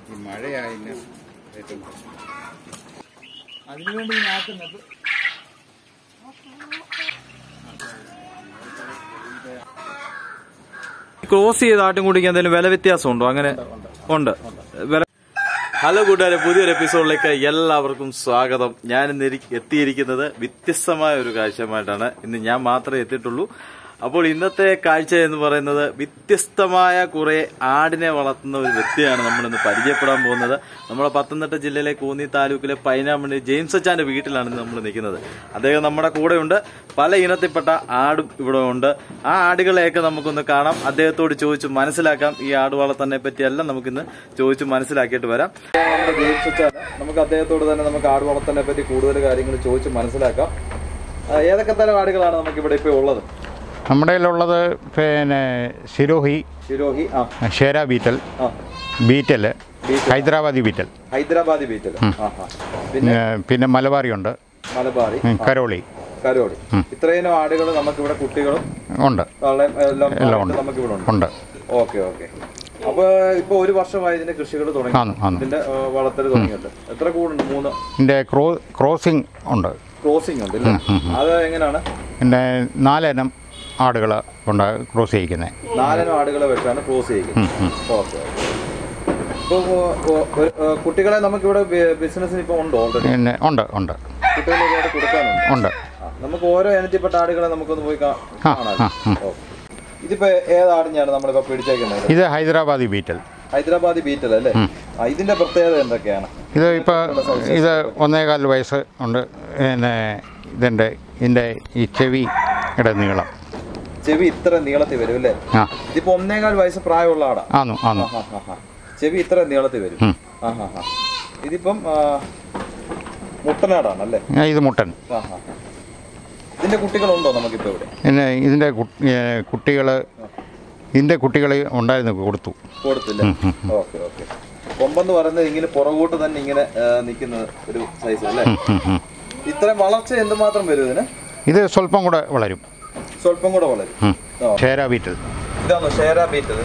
ഈ മഴയായിന് ഏറ്റവും അതിനുവേണ്ടി ഈ നാട്ടുന്നത് ക്രോസ് ചെയ്ത് ആട്ടിൻകുട്ടിക്ക് എന്തെങ്കിലും വില വ്യത്യാസം ഉണ്ടോ അങ്ങനെ ഉണ്ട് വില ഹലോ കൂട്ടുകാരെ പുതിയൊരു എപ്പിസോഡിലേക്ക് എല്ലാവർക്കും സ്വാഗതം ഞാൻ ഇന്ന് ഇരി- എത്തിയിരിക്കുന്നത് വ്യത്യസ്തമായ ഒരു കാഴ്ചയുമായിട്ടാണ് ഇന്ന് ഞാൻ മാത്രമേ എത്തിയിട്ടുള്ളൂ അപ്പോൾ ഇന്നത്തെ കാഴ്ച എന്ന് പറയുന്നത് വ്യത്യസ്തമായ കുറെ ആടിനെ വളർത്തുന്ന ഒരു വ്യക്തിയാണ് നമ്മൾ ഇന്ന് പരിചയപ്പെടാൻ പോകുന്നത് നമ്മുടെ പത്തനംതിട്ട ജില്ലയിലെ കൂന്നി താലൂക്കിലെ പൈനാമണി ജെയിംസ് അച്ചാന്റെ വീട്ടിലാണ് ഇന്ന് നമ്മൾ നിൽക്കുന്നത് അദ്ദേഹം നമ്മുടെ കൂടെയുണ്ട് പല ഇനത്തിൽപ്പെട്ട ആടും ഇവിടെ ഉണ്ട് ആ ആടുകളെയൊക്കെ നമുക്കൊന്ന് കാണാം അദ്ദേഹത്തോട് ചോദിച്ച് മനസ്സിലാക്കാം ഈ ആട് വളർത്തനെ പറ്റിയെല്ലാം നമുക്കിന്ന് ചോദിച്ച് മനസ്സിലാക്കിയിട്ട് വരാം നമ്മുടെ ജെയിംസ് അച്ചാൻ നമുക്ക് അദ്ദേഹത്തോട് തന്നെ നമുക്ക് ആട് വളർത്തനെ പറ്റി കൂടുതൽ കാര്യങ്ങൾ ചോദിച്ച് മനസ്സിലാക്കാം ആ, ഏതൊക്കെ തരം ആടുകളാണ് നമുക്ക് ഇവിടെ ഇപ്പോൾ ഉള്ളത് നമ്മുടെ കയ്യിലുള്ളത് പിന്നെ സിരോഹി ശിരോഹി ആ ഷേര ബീറ്റൽ ആ ബീറ്റൽ ഹൈദരാബാദി ബീറ്റൽ ഹൈദരാബാദി ബീറ്റൽ ആ ആ പിന്നെ ഏ, പിന്നെ മലബാറി ഉണ്ട് മലബാറി ഉം, കരോളി കരോടി ഇത്രയും ആടുകൾ നമുക്ക് ഇവിടെ കുട്ടികളും ഉണ്ട് തള്ളയും എല്ലാം എല്ലാം ആയിട്ട് ഉണ്ട്. നമുക്ക് ഇവിടെ ഉണ്ട് ഉണ്ട് ഓക്കെ ഓക്കെ അപ്പൊ ഇപ്പൊ ഒരു വർഷമായി ഇതിന്റെ കൃഷികൾ തുടങ്ങി ആന്ന് ആന്ന് ഇതിന്റെ ഏ, വളർത്തൽ തുടങ്ങിയിട്ട് എത്ര കൂടുണ്ട് മൂന്ന് ഇതിൻ്റെ ക്രോ ക്രോസിംഗ് ഉണ്ട് ക്രോസിംഗ് ഉണ്ട് ഇല്ലേ? അത് എങ്ങനെയാണ് പിന്നെ നാലിനം ആടുകൾ കൊണ്ട് ക്രോസ് ചെയ്യിക്കുന്നത് നാലിനും ആടുകളെ വെച്ചാണ് ക്രോസ് ചെയ്യുന്നത് ഓക്കെ ഇപ്പൊ കുട്ടികളെ നമുക്ക് ഇവിടെ ബിസിനസ്സിന് ഇപ്പൊ ഉണ്ടോ ഓൾറെഡി പിന്നെ ഉണ്ട് ഉണ്ട് കുട്ടികളെ ഒരുപാട് കൊടുക്കാനുണ്ട് ഉണ്ട് ആ, നമുക്ക് ഓരോ ഇനത്തിൽപ്പെട്ട ആടുകളെ നമുക്കൊന്ന് പോയി കാ- ആ, കാണാം ആ, ഉം. ഓക്കെ. ഇതിപ്പോ ഏതാടിഞ്ഞാണ് നമ്മളിപ്പോ പിടിച്ചേക്കുന്നത് ഇത് ഹൈദരാബാദി ബീറ്റൽ ഹൈദരാബാദി ബീറ്റൽ അല്ലേ ആ, ഇതിന്റെ പ്രത്യേകത എന്തൊക്കെയാണ് ഇത് ഇപ്പോൾ ഇത് ഒന്നേകാൽ വയസ്സ് ഉണ്ട് പിന്നെ ഇതിൻ്റെ ഇതിൻ്റെ ഈ ചെവിയുടെ നീളം ചെവി ഇത്ര നീളത്തിൽ വരും അല്ലേ ആ ഇതിപ്പോ ഒന്നേകാൽ വയസ്സ് പ്രായമുള്ള ആടാ ആന്നു ആന്നു ആ, ആ, ആ. ചെവി ഇത്ര നീളത്തിൽ വരും ഉം. ആ ഹാ ഹാ ഇതിപ്പം ആ, മുട്ടനാടാണ് അല്ലേ ആ, ഇത് മുട്ടൻ ആ ഹാ ഇതിന്റെ കുട്ടികളുണ്ടോ നമുക്കിപ്പോ ഇവിടെ പിന്നെ ഇതിൻ്റെ കുട്ടികൾ ഇതിൻ്റെ കുട്ടികൾ ഉണ്ടായിരുന്നു കൊടുത്തു കൊടുത്തില്ല ഓക്കെ ഓക്കെ കൊമ്പെന്ന് പറയുന്നത് ഇങ്ങനെ പുറകോട്ട് തന്നെ ഇങ്ങനെ ആ, നിൽക്കുന്ന ഒരു സൈസ് അല്ലേ ഉം, ഉം. ഇത്രയും വളർച്ച എന്തുമാത്രം വരും ഇതിന് ഇത് സ്വല്പം കൂടെ വളരും സ്വല്പം കൂടെ വളരും ഉം. ആ. ഷേര ബീറ്റൽ ഇതാണോ ഷേര ബീറ്റ്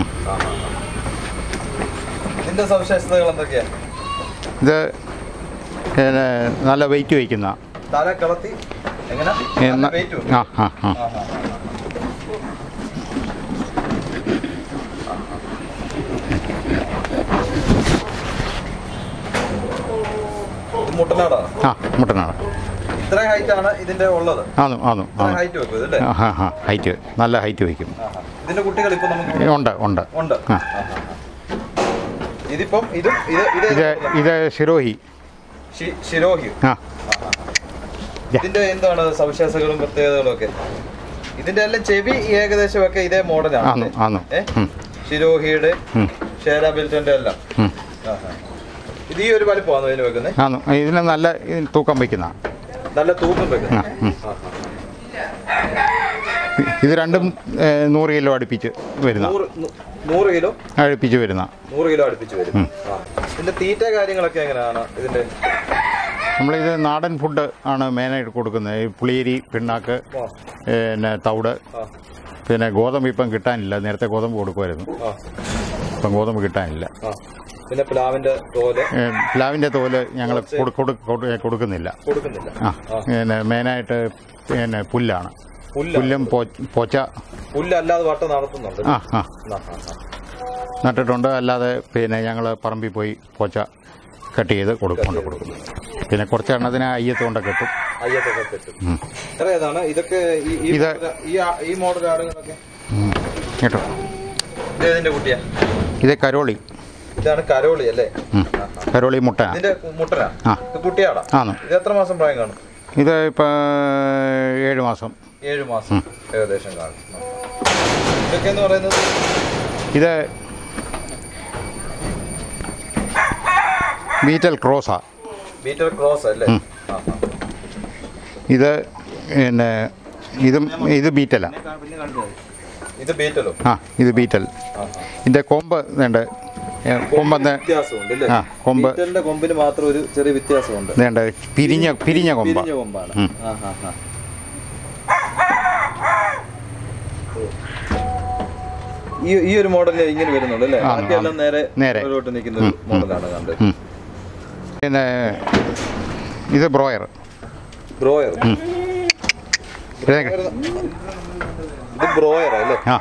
ഇതിന്റെ സവിശേഷതകൾ എന്തൊക്കെയാ ഇത് പിന്നെ നല്ല വെയിറ്റ് വയ്ക്കുന്ന തല കളത്തി എങ്ങനെ എന്ന- വെയിറ്റ് ആ ആ ആ മുട്ടനാടാണ് ആ മുട്ടനാണ് ഇത്ര ഹൈറ്റ് ആണ് ഇതിന്റെ ഉള്ളത് ആന്നു ആന്നു ഇത്ര ആന്നു ഹൈറ്റ് വെക്കും ഇതല്ലേ ആ ഹാ ഹാ ഹൈറ്റ് നല്ല ഹൈറ്റ് വയ്ക്കും ആഹാ. ഇതിന്റെ കുട്ടികൾ ഇപ്പൊ നമുക്ക് ഉണ്ട് ഉണ്ട് ഉണ്ട് ആ. ആഹാ. ഇതിപ്പം ഇതും ഇത് ഇത് ഇത് ഇത് ശിരോഹി ശി- ശിരോഹി ആ ഇതിന്റെ എന്താണ് സവിശേഷതകളും പ്രത്യേകതകളും ഒക്കെ ഇതിന്റെ എല്ലാം ചെവി ഏകദേശം ഒക്കെ ഇതേ മോഡലാണ് ആന്നു ആന്നു ഏ ഉം. ശിരോഹിയുടെ ഉം. ഷേര ബിൽറ്റന്റെ എല്ലാം ഉം. ആഹാ. ഇത് ഈ ഒരു വലിപ്പമാണോ ഇതിന് വെക്കുന്നത് ആന്നു ഇതിന് നല്ല ഇതിന് തൂക്കം വയ്ക്കുന്ന നല്ല തൂക്കം ആ വെക്കുന്നത് ഉം. ഇത് രണ്ടും ഏ, നൂറ് കിലോ അടുപ്പിച്ച് വരുന്ന നൂറ് നൂ- നൂറ് കിലോ അടുപ്പിച്ച് വരുന്ന നൂറ് കിലോ അടുപ്പിച്ച് വരും ആ. ഇതിന്റെ തീറ്റ കാര്യങ്ങളൊക്കെ എങ്ങനെയാണ് ഇതിന്റെ നമ്മളിത് നാടൻ ഫുഡ് ആണ് മെയിനായിട്ട് കൊടുക്കുന്നത് ഈ പുളിയരി പിണ്ണാക്ക് ആ. പിന്നെ തവിട് ആ. പിന്നെ ഗോതമ്പ് ഇപ്പം കിട്ടാനില്ല നേരത്തെ ഗോതമ്പ് കൊടുക്കുമായിരുന്നു ആ. ഇപ്പം ഗോതമ്പ് കിട്ടാനില്ല ആ. പിന്നെ പ്ലാവിന്റെ തോല് ഏ, പ്ലാവിൻ്റെ തോല് ഞങ്ങൾ കൊടുക്കുന്നില്ല കൊടുക്കുന്നില്ല ആ പിന്നെ മെയിനായിട്ട് പിന്നെ പുല്ലാണ് പുല്ല പുല്ലും പോ- പോച്ച പുല്ലല്ലാതെ വട്ടം നടത്തുന്നുണ്ട് ആ ആ ആ, ആ, ആ. നട്ടിട്ടുണ്ട് അല്ലാതെ പിന്നെ ഞങ്ങൾ പറമ്പിൽ പോയി പോച്ച കട്ട് ചെയ്ത് കൊടുക്കും കൊണ്ട് കൊടുക്കും പിന്നെ കുറച്ച് എണ്ണത്തിന് അയ്യത്ത് കൊണ്ട് കെട്ടും അയ്യത്തൊക്കെ തെറ്റും ഉം. എത്ര ഏതാണ് ഇതൊക്കെ ഈ- ഈ ഇത് മോഡൽ- ഈ ആ- ഈ മോഡൽ ആടുകളൊക്കെ ഉം. കേട്ടോ ഇത് ഇതിന്റെ കുട്ടിയാ ഇത് കരോളി ഇതാണ് കരോളി അല്ലേ ഉം. കരോളി മുട്ടനാ ഇതിന്റെ മുട്ടനാ ആ. ഇത് കുട്ടിയാടാ ആന്ന് ഇത് എത്ര മാസം പ്രായം കാണും ഇത് ഇപ്പം ഏഴ് മാസം ഏഴ് മാസം ഏകദേശം കാണും ആ. ഇതൊക്കെ എന്ന് പറയുന്നത് ഇത് ബീറ്റൽ ക്രോസാ മീറ്റർ ക്രോസ് അല്ലേ ഉം. ആ, ആ. ഇത് പിന്നെ ഇതും ഇത് ബീറ്റലാ ഇത് ബീറ്റലോ ആ ഇത് ബീറ്റൽ ആ, ആ. ഇതിൻ്റെ കൊമ്പ് വേണ്ട കൊമ്പെന്ന് വ്യത്യാസമുണ്ട് അല്ലേ ആ, കൊമ്പ്. ബീറ്റലിന്റെ കൊമ്പിന് മാത്രം ഒരു ചെറിയ വ്യത്യാസമുണ്ട് വേണ്ട പിരിഞ്ഞ പിരിഞ്ഞ കൊമ്പ പിരിഞ്ഞ കൊമ്പാണ് ഉം. ആ, ആ, ആ. ഈ ഈ ഒരു മോഡലിൽ ഇങ്ങനെ വരുന്നുള്ളൂ അല്ലേ ആ, ബാക്കിയെല്ലാം നേരെ നേരെ. മുകളിലോട്ട് നിൽക്കുന്ന ഒരു മോഡലാണ് കണ്ടത് പിന്നെ ഇത് ബ്രോയർ ബ്രോയർ ഇതൊക്കെ ഇത് ബ്രോയർ അല്ലേ ആ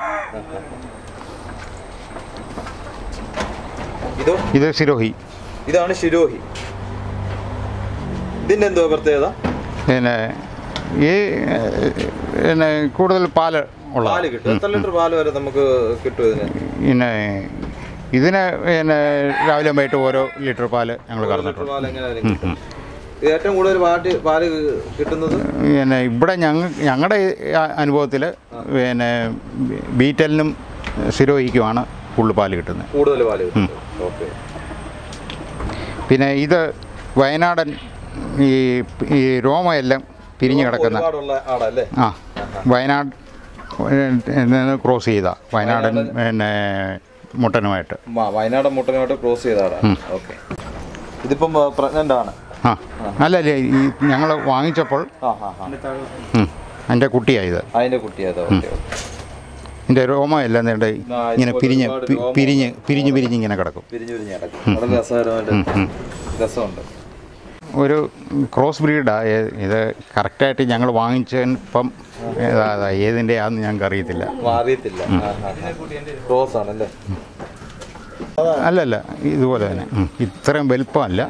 ഇതോ ഇത് സിരോഹി ഇതാണ് ശിരോഹി ഇതിന്റെ എന്തോ പ്രത്യേകത പിന്നെ ഈ ഏഹ്, പിന്നെ കൂടുതൽ പാല് ഉള്ള പാല് കിട്ടും എത്ര ലിറ്റർ പാല് വരെ നമുക്ക് കിട്ടും ഇതിന് പിന്നെ ഇതിന് പിന്നെ രാവിലെ വൈകിട്ട് ഓരോ ലിറ്റർ പാല് ഞങ്ങൾ ലിറ്റർ കറന്നിട്ടുണ്ട് പാല് എങ്ങനെയായാലും കിട്ടും ഇത് ഏറ്റവും കൂടുതൽ പാട്ട് പാല് കിട്ടുന്നത് പിന്നെ ഇവിടെ ഞങ്ങൾ ഞങ്ങളുടെ അനുഭവത്തിൽ പിന്നെ ബീറ്റലിനും സിരോഹിക്കുമാണ് കൂടുതൽ പാല് കിട്ടുന്നത് കൂടുതൽ പാല് കിട്ടും ഓക്കെ പിന്നെ ഇത് വയനാടൻ ഈ ഈ രോമയെല്ലാം പിരിഞ്ഞു കിടക്കുന്ന ഒരുപാടുള്ള ആടല്ലേ ആ വയനാട് നിന്ന് ക്രോസ് ചെയ്ത വയനാടൻ പിന്നെ മുട്ടനുമായിട്ട് മ- വയനാട് മുട്ടനുമായിട്ട് ക്രോസ് ചെയ്ത ആടാണ് ഓക്കെ ഇതിപ്പം പ്രഗ്നന്റ് ആണ് ആ അല്ലല്ലേ ഈ ഞങ്ങൾ വാങ്ങിച്ചപ്പോൾ ആ ആ ആ ഉം, എൻ്റെ കുട്ടിയായത് അതിന്റെ കുട്ടിയത് ഓക്കെ ഓക്കെ എൻ്റെ രോമമെല്ലാം നേണ്ട ഇങ്ങനെ പിരിഞ്ഞ് പി- പിരിഞ്ഞ് പിരിഞ്ഞ് പിരിഞ്ഞ് ഇങ്ങനെ കിടക്കും പിരിഞ്ഞു പിരിഞ്ഞ് കിടക്കും വളരെ രസകരമായിട്ട് രസമുണ്ട് ഒരു ക്രോസ് ബ്രീഡാണ് ഇത് കറക്റ്റായിട്ട് ഞങ്ങൾ വാങ്ങിച്ചപ്പം ഏതാ ഏതാ ഏതിൻ്റെ ആണെന്ന് ഞങ്ങൾക്ക് അറിയത്തില്ല അറിയത്തില്ല ക്രോസ് ആണല്ലേ അല്ലല്ല ഇതുപോലെ തന്നെ ഉം. ഇത്രയും വലുപ്പമല്ല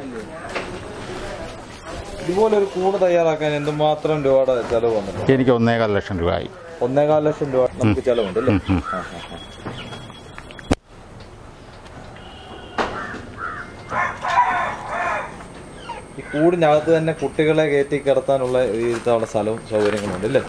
ഇതുപോലെ ഒരു കൂട് തയ്യാറാക്കാൻ എന്തുമാത്രം രൂപയുടെ ചെലവ് വന്നിട്ടുണ്ട് എനിക്ക് ഒന്നേകാൽ ലക്ഷം രൂപയായി ഒന്നേകാൽ ലക്ഷം രൂപ നമുക്ക് ചെലവുണ്ട് അല്ലേ ആ, ആ, ആ. ഈ കൂടിനകത്ത് തന്നെ കുട്ടികളെ കയറ്റി കിടത്താനുള്ള ഈ ഇതവിടെ സ്ഥലവും സൗകര്യങ്ങളുണ്ട് അല്ലേ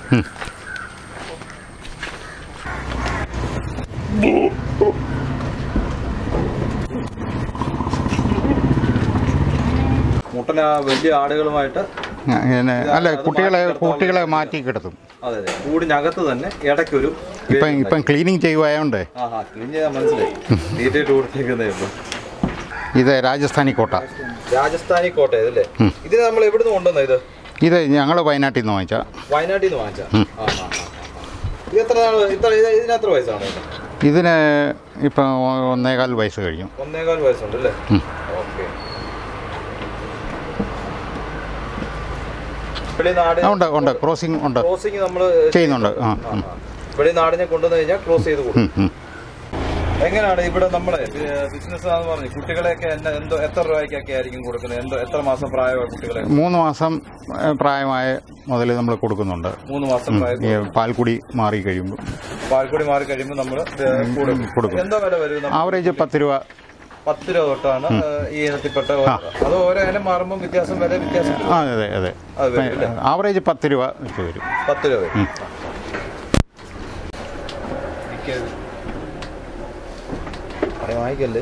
മുട്ടന വലിയ ആടുകളുമായിട്ട് ഞാൻ ഇങ്ങനെ അല്ല കുട്ടികളെ കുട്ടികളെ മാറ്റി കിടത്തും അതെ അതെ കൂടിനകത്ത് തന്നെ ഇടയ്ക്കൊരു ഇപ്പം ഇപ്പം ക്ലീനിങ് ചെയ്യുവായോണ്ട് ആഹാ ക്ലീൻ ചെയ്താൽ മനസ്സിലായി ഡീറ്റെയിൽ കൊടുത്തേക്കുന്നേ ഉള്ളൂ ഇത് രാജസ്ഥാനി കോട്ട രാജസ്ഥാനി കോട്ട ഇതല്ലേ ഇത് നമ്മൾ എവിടുന്ന് കൊണ്ടുവന്ന ഇത് ഇത് ഞങ്ങൾ വയനാട്ടിൽ നിന്ന് വാങ്ങിച്ച വയനാട്ടിൽ നിന്ന് വാങ്ങിച്ച ഇത് എത്ര നാൾ ഇത്ര ഇത് ഇതിന് എത്ര വയസ്സാണ് ഇത്? ഇതിന് ഇപ്പം ഒന്നേകാൽ വയസ്സ് കഴിഞ്ഞു ഒന്നേകാൽ വയസ്സുണ്ട് അല്ലേ ഉം. ഓക്കെ വെളി നാട് ആ, ഉണ്ട് ഉണ്ട് ക്രോസിംഗ് ഉണ്ട് ക്രോസിങ് നമ്മൾ ചെയ്യുന്നുണ്ട് ആ ഉം. വെളി നാടിനെ കൊണ്ടുവന്നു കഴിഞ്ഞാൽ ക്രോസ് ചെയ്ത് കൊടുക്കും ഉം, ഉം. എങ്ങനെയാണ് ഇവിടെ നമ്മളെ ബിസിനസ് ആണെന്ന് പറഞ്ഞു കുട്ടികളെയൊക്കെ എന്ന എന്തോ എത്ര രൂപയ്ക്കൊക്കെ ആയിരിക്കും കൊടുക്കുന്നത് എന്തോ എത്ര മാസം പ്രായമായ കുട്ടികളെ മൂന്ന് മാസം ഏ, പ്രായമായ മുതൽ നമ്മൾ കൊടുക്കുന്നുണ്ട് മൂന്ന് മാസം പ്രായം ഈ പാൽക്കുടി മാറി കഴിയുമ്പോൾ പാൽക്കുടി മാറി കഴിയുമ്പോൾ നമ്മൾ കൊടുക്കും. എന്തോ വില വരും നമുക്ക്? ആവറേജ് പത്ത് രൂപ പത്ത് രൂപ തൊട്ടാണ് ഏഹ്, ഈ ഇനത്തിൽപ്പെട്ട അത് ഓരോ ഇനം മാറുമ്പോൾ വ്യത്യാസം വില വ്യത്യാസം ആ അതെ അതെ അത് വരും അല്ലേ ആവറേജ് പത്ത് രൂപ വെച്ച് വരും പത്ത് രൂപ വരും അത് വാങ്ങിക്കല്ലേ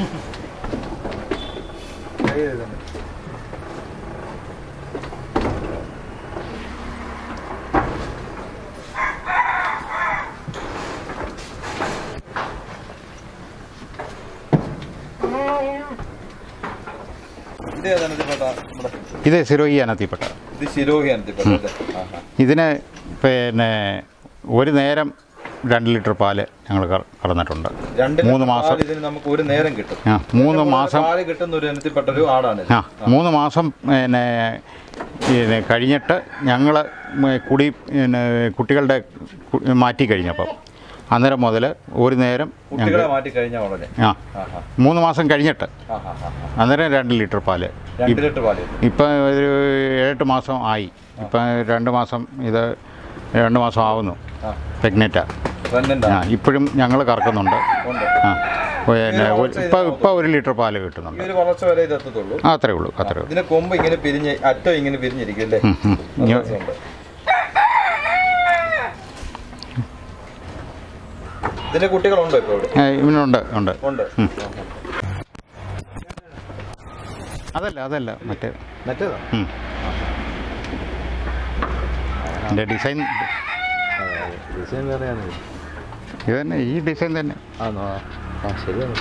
ഇത് ഏതാണ് ഇതിൽപ്പെട്ട നമ്മുടെ ഇത് സിരോയി അനത്തിപ്പെട്ട ഇത് ശിരോഹി അനത്തിൽപ്പെട്ട അല്ലേ ആഹാ. ഇതിന് പിന്നെ ഒരു നേരം രണ്ട് ലിറ്റർ പാല് ഞങ്ങൾ കടന്നിട്ടുണ്ട് രണ്ട് മൂന്ന് ലിറ്റർ മാസം. പാൽ ഇതിന് നമുക്ക് ഒരു നേരം കിട്ടും ആ മൂന്ന് മാസം പാല് കിട്ടുന്ന ഒരു ഇനത്തിൽപ്പെട്ട ഒരു ആടാണ് ഇത്. ആ മൂന്ന് മാസം പിന്നെ പിന്നെ കഴിഞ്ഞിട്ട് ഞങ്ങൾ കുടി പിന്നെ കുട്ടികളുടെ കു- മാറ്റി കഴിഞ്ഞപ്പം അന്നേരം മുതൽ ഒരു നേരം ഞങ്ങൾ കുട്ടികളെ മാറ്റി കഴിഞ്ഞ ഉടനെ ആ ആഹാ. മൂന്ന് മാസം കഴിഞ്ഞിട്ട് ആഹാ, ആഹാ. അന്നേരം രണ്ട് ലിറ്റർ പാല് രണ്ട് ലിറ്റർ പാല് കിട്ടും. ഇപ്പം ഒരു ഏഴെട്ട് മാസം ആയി ഇപ്പം രണ്ട് മാസം ഇത് രണ്ട് മാസം ആവുന്നു ആ പ്രഗ്നറ്റാ പ്രഗ്നന്റ് ആ ഇപ്പോഴും ഞങ്ങൾ കറക്കുന്നുണ്ട് ഉണ്ട് ആ പിന്നെ ഇപ്പം ഇപ്പം ഒരു ലിറ്റർ പാല് ഈ കിട്ടുന്നുണ്ട് ഒരു വളർച്ച വരെ ഇത് എത്തത്തുള്ളൂ ആ അത്രേ ഉള്ളൂ അത്രേ ഉള്ളൂ ഇതിന്റെ കൊമ്പ് ഇങ്ങനെ പിരിഞ്ഞ് അറ്റം ഇങ്ങനെ പിരിഞ്ഞിരിക്കും അല്ലേ ഉം, ഉം. നല്ല ഇനി- രസമുണ്ട്. ഇതിന്റെ കുട്ടികളുണ്ടോ ഇപ്പൊ ഇവിടെ ഏ, ഇവനുണ്ട് ഉണ്ട് ഉണ്ട് അതല്ല അതല്ല മറ്റേ മറ്റേതാ ഉം. എൻ്റെ ഡിസൈൻ ഡിസൈൻ വേറെയാണ് ഇത് തന്നെ ഈ ഡിസൈൻ തന്നെ ആണോ ആ ശരിയാണ്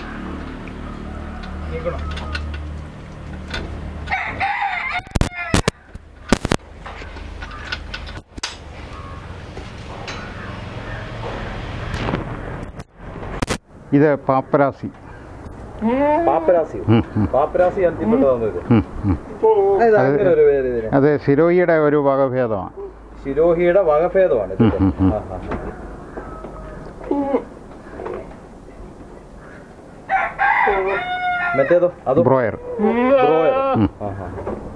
ഇത് പാപ്പരാസി പാപ്പരാസി ഉം, ഉം, പാപ്പരാസി ഇനത്തിൽപ്പെട്ടതാണ് ഇത് ഉം, ഉം. ഇത് അങ്ങനെ ഒരു പേര് ഇതിന് അത് സിരോയിയുടെ ഒരു വകഭേദമാണ് ശിരോഹിയുടെ വകഭേദമാണ് ഇത്. ഉം, ഉം, ഉം. ആ, ആ, ആ. മറ്റേതോ അതോ ബ്രോയർ ബ്രോയർ ഉം. ആ, ആ.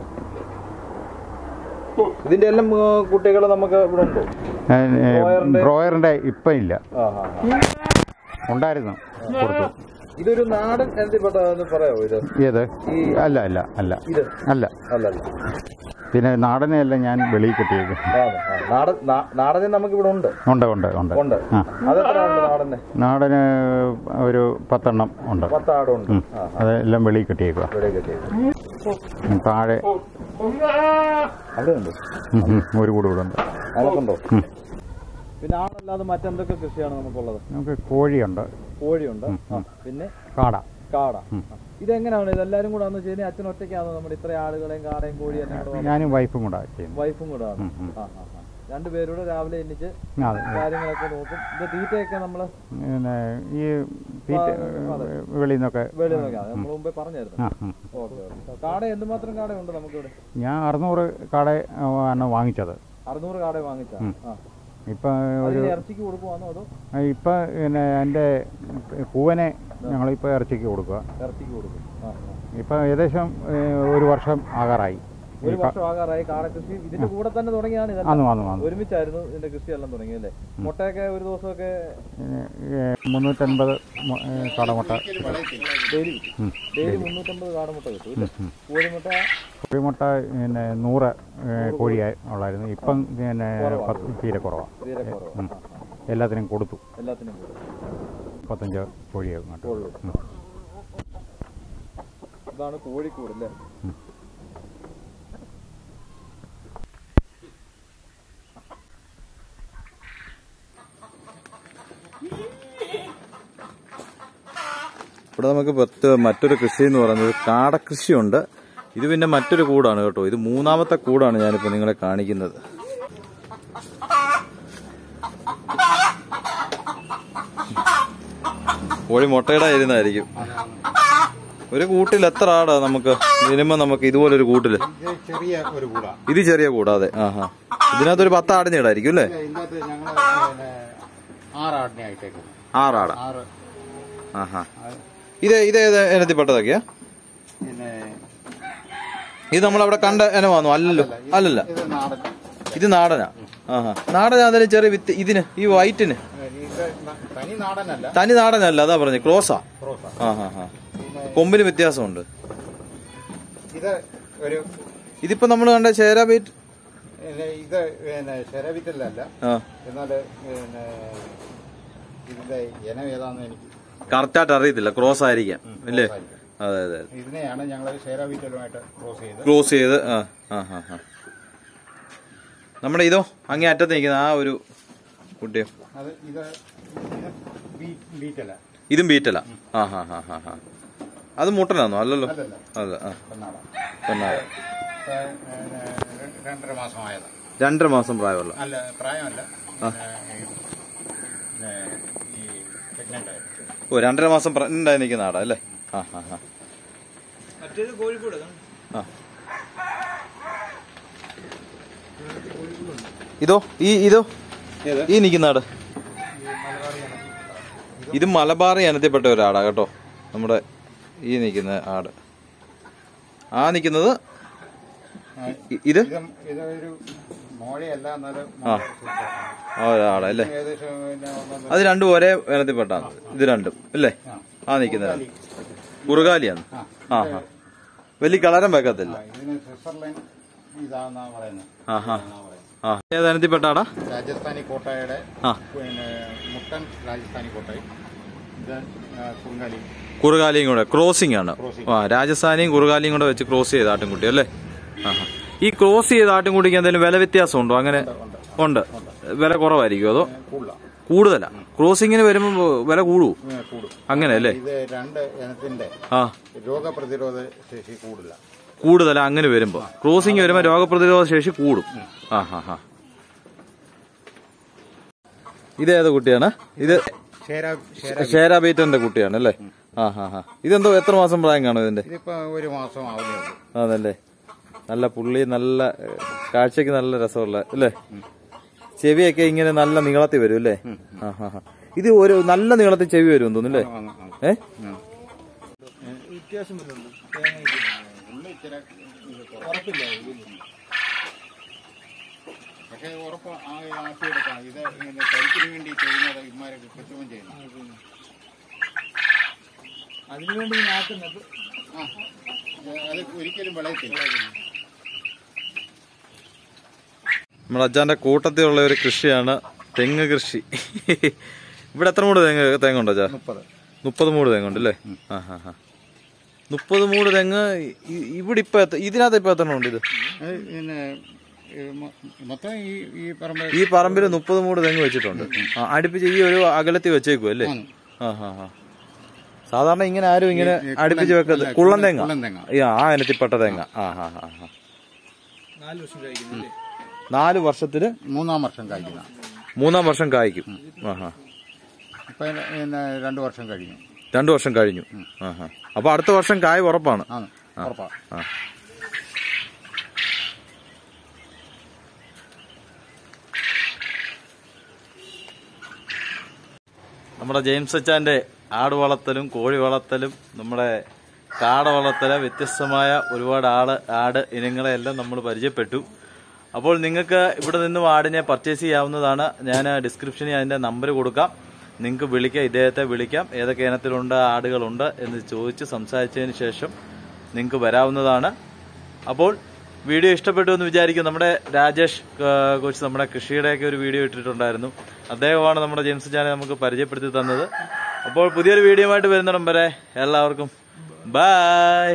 ഇതിന്റെ എല്ലാം കുട്ടികൾ നമുക്ക് ഇവിടെ ഉണ്ടോ ബ്രോയറിന്റെ- ബ്രോയറിൻ്റെ ഇപ്പം ഇല്ല ആ, ആ, ആ. ഉണ്ടായിരുന്നു കൊടുത്തു ഇതൊരു നാടൻ എന്തിൽപ്പെട്ടതെന്ന് പറയാമോ ഇത് ഏത് ഈ അല്ല അല്ല അല്ല ഇത് അല്ല അല്ലല്ല പിന്നെ നാടനെയല്ല ഞാൻ വെളിയിൽ കിട്ടിയത് ആ, ആ. നാടൻ നാ- നാടനെ നമുക്ക് ഇവിടെ ഉണ്ട് ഉണ്ട് ഉണ്ട് ഉണ്ട് ഉണ്ട് ആ അതെത്ര ഉണ്ട് നാടന് നാടന് ഒരു പത്തെണ്ണം ഉണ്ട് പത്താടുണ്ട് ഉം. ആ ആ. അതെല്ലാം വെളിയിൽ കിട്ടിയേക്കുക ഇവിടെ കിട്ടിയത് താഴെ അവിടെ ഉണ്ട് ഉം, ഉം, ഒരു കൂടെ ഇവിടെ ഉണ്ട് നമുക്കുണ്ടോ ഉം. പിന്നെ ആടല്ലാതെ മറ്റെന്തൊക്കെ കൃഷിയാണ് നമുക്കുള്ളത് നമുക്ക് കോഴിയുണ്ട് കോഴിയുണ്ട് ഉം, ആ, ഉം. പിന്നെ കാട കാട ഉം. ആ. ഇതെങ്ങനെയാണ് ഇതെല്ലാരും കൂടെ അന്ന് ചെയ്യുന്നത് അച്ഛൻ ഒറ്റയ്ക്കാണോ നമ്മുടെ ഇത്ര ആളുകളെയും കാടയും കോഴിയും എല്ലാം കൂടെ ഞാനും വൈഫും കൂടെ ചെയ്യുന്നു വൈഫും കൂടെ ആണ് ഉം, ഉം. ആ ആ ആ രണ്ടുപേരൂടെ രാവിലെ എണ്ണിച്ച് അതെ കാര്യങ്ങളൊക്കെ നോക്കും ഇത് തീറ്റയൊക്കെ നമ്മള് പിന്നെ ഈ തീറ്റ ആ, അതെ. വെളിയിൽ നിന്നൊക്കെ വെളിയിൽ നോക്കാം നമ്മൾ മുമ്പേ പറഞ്ഞായിരുന്നു ആ ഉം. ഓക്കെ ഓക്കെ കാട എന്തുമാത്രം കാടയുണ്ട് നമുക്കിവിടെ ഞാൻ അറുന്നൂറ് കാട ആണ് വാങ്ങിച്ചത് അറുന്നൂറ് കാട വാങ്ങിച്ച ഉം. ആ ഇപ്പം ഒരു അതിന് ഇറച്ചിക്ക് കൊടുക്കുവാന്നോ അതോ ഇപ്പം പിന്നെ എൻ്റെ പൂവനെ ഞങ്ങളിപ്പോൾ ഇറച്ചിക്ക് കൊടുക്കുക ഇറച്ചിക്ക് കൊടുക്കും ആ ആ. ഇപ്പം ഏകദേശം ഏഹ്, ഒരു വർഷം ആകാറായി ഒരു വർഷം ആകാറായി കാട കൃഷി ഇതിന്റെ കൂടെ തന്നെ തുടങ്ങിയാണ് ഇതെല്ലാം വന്നു വന്നു വന്നു ഒരുമിച്ചായിരുന്നു ഇതിന്റെ കൃഷി എല്ലാം തുടങ്ങിയത് അല്ലേ മുട്ടയൊക്കെ ഒരു ദിവസമൊക്കെ ഏഹ്, മുന്നൂറ്റൻപത് മു- ഏഹ്, കാടമുട്ട ഡെയിലി ഉം. ഡെയിലി മുന്നൂറ്റമ്പത് കാടമുട്ട കിട്ടും ഇല്ലേ ഉം. കോഴിമുട്ട കോഴിമുട്ട പിന്നെ നൂറ് ഏഹ്, കോഴിയായി ഉള്ളായിരുന്നു ഇപ്പം പിന്നെ പത്ത് തീരെ കുറവാണ് തീരെ കുറവ് ഉം. എല്ലാത്തിനും കൊടുത്തു എല്ലാത്തിനും കൂടെ മുപ്പത്തഞ്ച് കോഴിയാകും കേട്ടോ ഉള്ളു ഇതാണ് കോഴിക്കൂട് അല്ലേ ഉം. ഇവിടെ നമുക്ക് പത്ത് മറ്റൊരു കൃഷി എന്ന് പറയുന്നത് കാടകൃഷിയുണ്ട് ഇത് പിന്നെ മറ്റൊരു കൂടാണ് കേട്ടോ ഇത് മൂന്നാമത്തെ കൂടാണ് ഞാനിപ്പോ നിങ്ങളെ കാണിക്കുന്നത് കോഴി മുട്ടയുടെ ഇരുന്നായിരിക്കും ഒരു കൂട്ടിൽ എത്ര ആടാ നമുക്ക് മിനിമം നമുക്ക് ഇതുപോലൊരു കൂട്ടില് ഇത് ചെറിയ ഒരു കൂടാണ് ഇത് ചെറിയ കൂടാതെ ആഹാ ഇതിനകത്തൊരു പത്ത് ആടിന് ഇടായിരിക്കും അല്ലേ ഇതിനകത്ത് ഞങ്ങൾ ആറാടിനെ ആയിട്ടേക്കും ആറാട ആറ് ആഹാ ഇത് ഇത് ഏത് ഇനത്തിൽപ്പെട്ടതൊക്കെയാ പിന്നെ ഇത് നമ്മളവിടെ കണ്ട ഇനമാണോ അല്ലല്ലോ അല്ലല്ല ഇത് നാടൻ ഇത് നാടനാ ആഹാ നാടൻ അതിന് ചെറിയ വിത്ത് ഇതിന് ഈ വൈറ്റിന് ഇത് തനി നാടനല്ല തനി നാടനല്ല അതാ പറഞ്ഞു ക്രോസാ ക്രോസ ആ ഹാ ഹാ കൊമ്പിന് വ്യത്യാസമുണ്ട് ഇത് ഒരു ഇതിപ്പോ നമ്മൾ കണ്ട ചേരാ ബീറ്റ് പിന്നെ ഇത് പിന്നെ ശരവിത്തലല്ല ആ എന്നാൽ പിന്നെ ഇതിന്റെ ഇനം ഏതാണെന്ന് എനിക്ക് കറക്റ്റായിട്ട് അറിയത്തില്ല ക്രോസ് ആയിരിക്കാം അല്ലേ ആയിരിക്കാം. അതെ അതെ ഇതിനെയാണ് ഞങ്ങൾ ശേരാവിറ്റലുമായിട്ട് ക്രോസ് ചെയ്ത് ക്ലോസ് ചെയ്ത് ആ ആ ആ ആ നമ്മുടെ ഇതോ അങ്ങേ അറ്റത്ത് നിൽക്കുന്ന ആ ഒരു കുട്ടിയോ അത് ഇത് ഇത് ബീ- ബീറ്റല ഇതും ബീറ്റല ആ ഹാ ഹാ ഹാ ഹാ അത് മുട്ടനാണോ അല്ലല്ലോ അല്ലല്ല അല്ല ആ പെണ്ണാട പെണ്ണാട് ഇപ്പൊ, പിന്നെ, ര- രണ്ടര മാസമായതാണ് രണ്ടര മാസം പ്രായമുള്ള അല്ല പ്രായമല്ല ആ. പിന്നെ, ഈ pregnant ആയത്. ഓ രണ്ടര മാസം ഉണ്ടായി നിൽക്കുന്ന ആടാ അല്ലേ ആ ആ ആ ആ ഇതോ ഈ ഇതോ ഏത്? ഈ നിൽക്കുന്ന ആട് ഇത് മലബാറി ഇനത്തിൽപ്പെട്ട ഒരാടാ കേട്ടോ നമ്മുടെ ഈ നിൽക്കുന്ന ആട് ആ നിൽക്കുന്നത് ഇ- ഇത് ഇത് ഇതൊരു മോഴയല്ല എന്നാലും ആ. ആ ഒരാടാ അല്ലേ ഏകദേശം പിന്നെ ഒന്നൊന്നര- അത് രണ്ടും ഒരേ ഇനത്തിൽപ്പെട്ടാണ് ഇത് രണ്ടും അല്ലേ ആ. ആ നിൽക്കുന്നത് കുറുകാലിയാണ് ആ. ആ ആ വലിയ കളരം വെക്കത്തില്ല ആ, ഇതിന് സ്വിറ്റ്സർലൻഡ് ഇതാന്നാ പറയുന്നത് ആ ആ എന്നാ പറയുന്നത്. ആ ഏതനത്തിൽപ്പെട്ടാടാ രാജസ്ഥാനി കോട്ടയുടെ ആ പിന്നെ മുട്ടൻ രാജസ്ഥാനി കോട്ടയും ഇത് ആ, കുറുങ്ങാലി കുറുകാലിയും കൂടെ ക്രോസിംഗ് ആണ് Crossing. ആ രാജസ്ഥാനിയും കുറുകാലിയും കൂടെ വെച്ച് ക്രോസ് ചെയ്ത ആട്ടിൻകുട്ടി അല്ലേ ആ ആ. ഈ ക്രോസ് ചെയ്ത ആട്ടിൻകുട്ടിക്ക് എന്തെങ്കിലും വില വ്യത്യാസം ഉണ്ടോ അങ്ങനെ ഉണ്ട് വില കുറവായിരിക്കും അതോ കൂടുതലാണ് കൂടുതലാ ക്രോസിങ്ങിന് വരുമ്പോൾ വില കൂടൂ കൂടും അങ്ങനെ അല്ലേ ഇത് രണ്ട് ഇനത്തിന്റെ ആ രോഗപ്രതിരോധ ശേഷി കൂടുതല കൂടുതലാ അങ്ങനെ വരുമ്പോ ക്രോസിംഗ് വരുമ്പോ രോഗപ്രതിരോധ ശേഷി കൂടും ആ ഹാ ഹാ ഇതേത് കുട്ടിയാണ് ഇത് ഷേര ഷേര ഷേര ബീറ്ററിന്റെ കുട്ടിയാണ് അല്ലേ ആ ഹാ ഹാ ഇതെന്തോ എത്ര മാസം പ്രായം കാണും ഇതിന്റെ ഇതിപ്പോ ഒരു മാസം ആവുന്നേ ഉള്ളൂ അതല്ലേ നല്ല പുള്ളി നല്ല ഏ, കാഴ്ചക്ക് നല്ല രസമുള്ള അല്ലേ ചെവിയൊക്കെ ഇങ്ങനെ നല്ല നീളത്തിൽ വരും അല്ലേ ആ ഹാ ഹാ ഇത് ഒരു നല്ല നീളത്തിൽ ചെവി വരും തോന്നുന്നു അല്ലേ ആ, ആ. ഏ വ്യത്യാസം വരുന്നുണ്ട് ഉള്ളി ഇച്ചിരി ഇത് കുറവ്. പക്ഷേ ഉറപ്പ് ആ ആക്കിയെടുക്കാം ഇത് ഇങ്ങനെ കരിക്കിന് വേണ്ടി ചെയ്യുന്നത് ഇമാരൊക്കെ കൃത്രിമം ചെയ്യുന്നു അതിനുവേണ്ടി ഞാൻ ആക്കുന്നത് ആ ഇത് അത് ഒരിക്കലും വിളയത്തില്ല നമ്മുടെ അച്ഛന്റെ കൂട്ടത്തിലുള്ള ഒരു കൃഷിയാണ് തെങ്ങ് കൃഷി ഇവിടെ എത്ര മൂട് തെങ്ങ് തെങ്ങ് ഉണ്ടോ അച്ഛാ മുപ്പത് മുപ്പത് മൂട് തെങ്ങ് ഉണ്ട് അല്ലേ ആ ഹാ ഹാ മുപ്പത് മൂട് തെങ്ങ് ഇ- ഇവിടെ ഇപ്പൊ എത്ര- ഇതിനകത്ത് ഇപ്പൊ എത്ര ഉണ്ട് ഇത് അത് പിന്നെ ഈ മൊ- മൊത്തം ഈ ഈ പറമ്പ് ഈ പറമ്പിൽ മുപ്പത് മൂട് തെങ്ങ് വെച്ചിട്ടുണ്ട് ആ, അടുപ്പിച്ച് ഈ ഒരു അകലത്തിൽ വെച്ചേക്കും അല്ലേ ആണ്. ആ ഹാ ഹാ സാധാരണ ഇങ്ങനെ ആരും ഇങ്ങനെ ഈ- ഈ അടുപ്പിച്ച് കുള്ളൻ- വെക്കരുത് അല്ല, കുള്ളൻ തെങ്ങ കുള്ളൻ തെങ്ങ. ഈ ആ ഇനത്തിൽപ്പെട്ട തെങ്ങ ആ ഹാ ഹാ ഹാ നാല് വർഷം കഴിക്കുന്നില്ലേ നാല് വർഷത്തിന് മൂന്നാം വർഷം കഴിക്കുന്ന മൂന്നാം വർഷം കായ്ക്കും ആ ഹാ ഇപ്പൊ പിന്നെ രണ്ടു വർഷം കഴിഞ്ഞു രണ്ടു വർഷം കഴിഞ്ഞു ആ ഹാ അപ്പൊ അടുത്ത വർഷം കായ് ഉറപ്പാണ് ആണ് ഉറപ്പാ ആ നമ്മുടെ ജെയിംസ് അച്ചാന്റെ ആട് വളർത്തലും കോഴി വളർത്തലും നമ്മുടെ കാട വളർത്തല് വ്യത്യസ്തമായ ഒരുപാട് ആട് ആട് ഇനങ്ങളെല്ലാം നമ്മൾ പരിചയപ്പെട്ടു അപ്പോൾ നിങ്ങൾക്ക് ഇവിടെ നിന്നും ആടിനെ പർച്ചേസ് ചെയ്യാവുന്നതാണ് ഞാൻ ഡിസ്ക്രിപ്ഷനിൽ അതിന്റെ നമ്പർ കൊടുക്കാം നിങ്ങൾക്ക് വിളിക്കാം ഇദ്ദേഹത്തെ വിളിക്കാം ഏതൊക്കെ ഇനത്തിലുണ്ട് ആടുകളുണ്ട് എന്ന് ചോദിച്ച് സംസാരിച്ചതിന് ശേഷം നിങ്ങൾക്ക് വരാവുന്നതാണ് അപ്പോൾ വീഡിയോ ഇഷ്ടപ്പെട്ടു എന്ന് വിചാരിക്കും നമ്മുടെ രാജേഷ് ആ, കോച്ച് നമ്മുടെ കൃഷിയുടെയൊക്കെ ഒരു വീഡിയോ ഇട്ടിട്ടുണ്ടായിരുന്നു അദ്ദേഹമാണ് നമ്മുടെ ജെയിംസ് ചാനൽ നമുക്ക് പരിചയപ്പെടുത്തി തന്നത് അപ്പോൾ പുതിയൊരു വീഡിയോ ആയിട്ട് വരുന്നിടം വരെ എല്ലാവർക്കും ബൈ